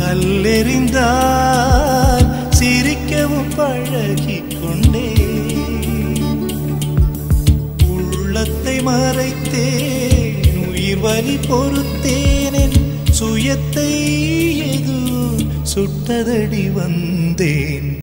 கல்லெறிந்தால் சிரிக்கவும் பழகிக் கொண்டேன் உள்ளத்தை மறைத்தேன் உயிர் வலி பொறுத்தேனென் சுயத்தை எது சுட்டதடி வந்தேன்